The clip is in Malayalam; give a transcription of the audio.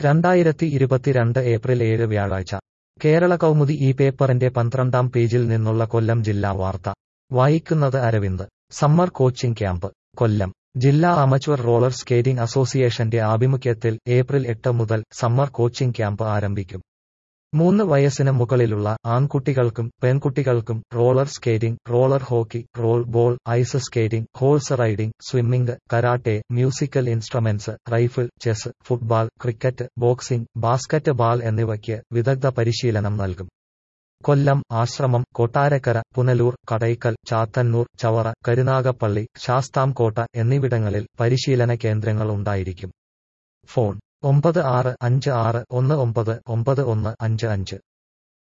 രണ്ടായിരത്തി ഇരുപത്തിരണ്ട് ഏപ്രിൽ ഏഴ് വ്യാഴാഴ്ച കേരള കൗമുദി ഈ പേപ്പറിന്റെ പന്ത്രണ്ടാം പേജിൽ നിന്നുള്ള കൊല്ലം ജില്ലാ വാർത്ത വായിക്കുന്നത് Aravind summer coaching camp Kollam ജില്ലാ അമച്വർ റോളർ സ്കേറ്റിംഗ് അസോസിയേഷന്റെ ആഭിമുഖ്യത്തിൽ ഏപ്രിൽ എട്ട് മുതൽ സമ്മർ കോച്ചിംഗ് ക്യാമ്പ് ആരംഭിക്കും മൂന്ന് വയസ്സിന് മുകളിലുള്ള ആൺകുട്ടികൾക്കും പെൺകുട്ടികൾക്കും roller skating roller hockey roll ball ice skating horse riding swimming karate musical instruments rifle chess football cricket boxing basketball എന്നിവയ്ക്ക് വിദഗ്ധ പരിശീലനം നൽകും കൊല്ലം ആശ്രമം കൊട്ടാരക്കര പുനലൂർ കടയ്ക്കൽ ചാത്തന്നൂർ ചവറ കരുനാഗപ്പള്ളി ശാസ്താംകോട്ട എന്നിവിടങ്ങളിൽ പരിശീലന കേന്ദ്രങ്ങൾ ഉണ്ടായിരിക്കും ഫോൺ ഒമ്പത് ആറ് അഞ്ച് ആറ് ഒന്ന് ഒമ്പത് ഒമ്പത് ഒന്ന് അഞ്ച് അഞ്ച്